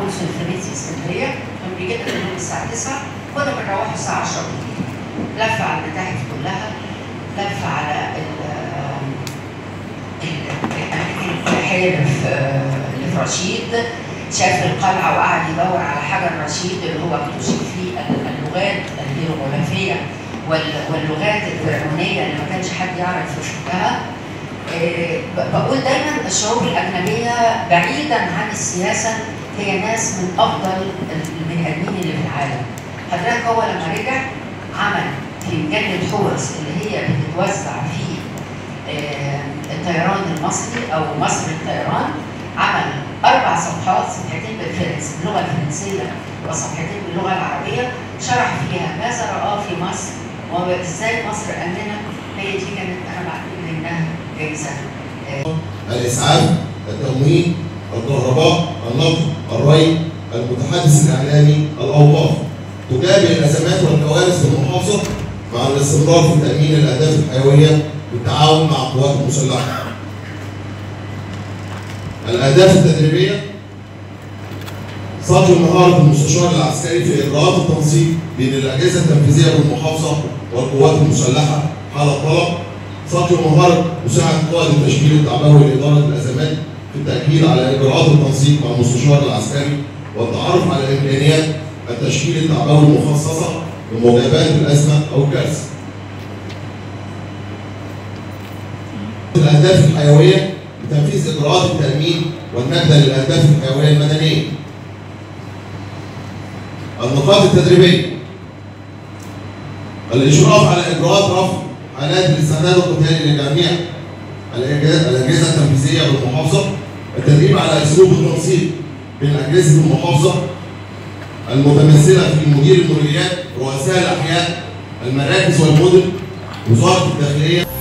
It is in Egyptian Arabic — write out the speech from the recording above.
قنصل الفرنسي اسكندريه كان بيجي لنا اليوم الساعه 9 كنا بنروح الساعه 10 بالليل لف على المتاحف كلها لف على ال- ال- الاماكن السياحيه اللي في اللي في رشيد شاف القلعه وقعد يدور على حجر رشيد اللي هو اكتشف فيه ال- اللغات الهيروغليفيه وال- واللغات الفرعونيه اللي ما كانش حد يعرف يفكها آه، ب- بقول دايما الشعوب الاجنبيه بعيدا عن السياسه هي ناس من افضل البني ادمين اللي في العالم. حضرتك هو لما رجع عمل في جنة حورس اللي هي بتتوزع في آه، الطيران المصري او مصر الطيران عمل اربع صفحات صفحتين بالفرنس باللغه الفرنسيه وصفحتين باللغه العربيه شرح فيها ماذا راه في مصر وازاي مصر امنه هي دي كانت انا بعتبر انها جايزه آه، الإسعاف، التموين، الكهرباء، النقل، الري، المتحدث الإعلامي، الأوقاف. تجابه الأزمات والكوارث في المحافظة مع الاستمرار في تأمين الأهداف الحيوية بالتعاون مع القوات المسلحة. الأهداف التدريبية صقل مهارة المستشار العسكري في إجراءات التنسيق بين الأجهزة التنفيذية بالمحافظة والقوات المسلحة حال الطلب صقل مهارة مساعد قائد التشكيل التعبوي لإدارة الأزمات في التأكيد على إجراءات التنسيق مع المستشار العسكري والتعرف على إمكانيات التشكيل التعبوي المخصصة لمواجهة الأزمة أو الكارثة. الأهداف الحيوية لتنفيذ إجراءات التأمين والنجدة للأهداف الحيوية المدنية. النقاط التدريبية الإشراف على إجراءات رفع حالات الاستعداد القتالي لجميع الأجهزة الأجهزة التنفيذية بالمحافظة التدريب على أسلوب التنسيق بين أجهزة المحافظة المتمثلة في مدير المديريات رؤساء الأحياء المراكز والمدن وزارة الداخلية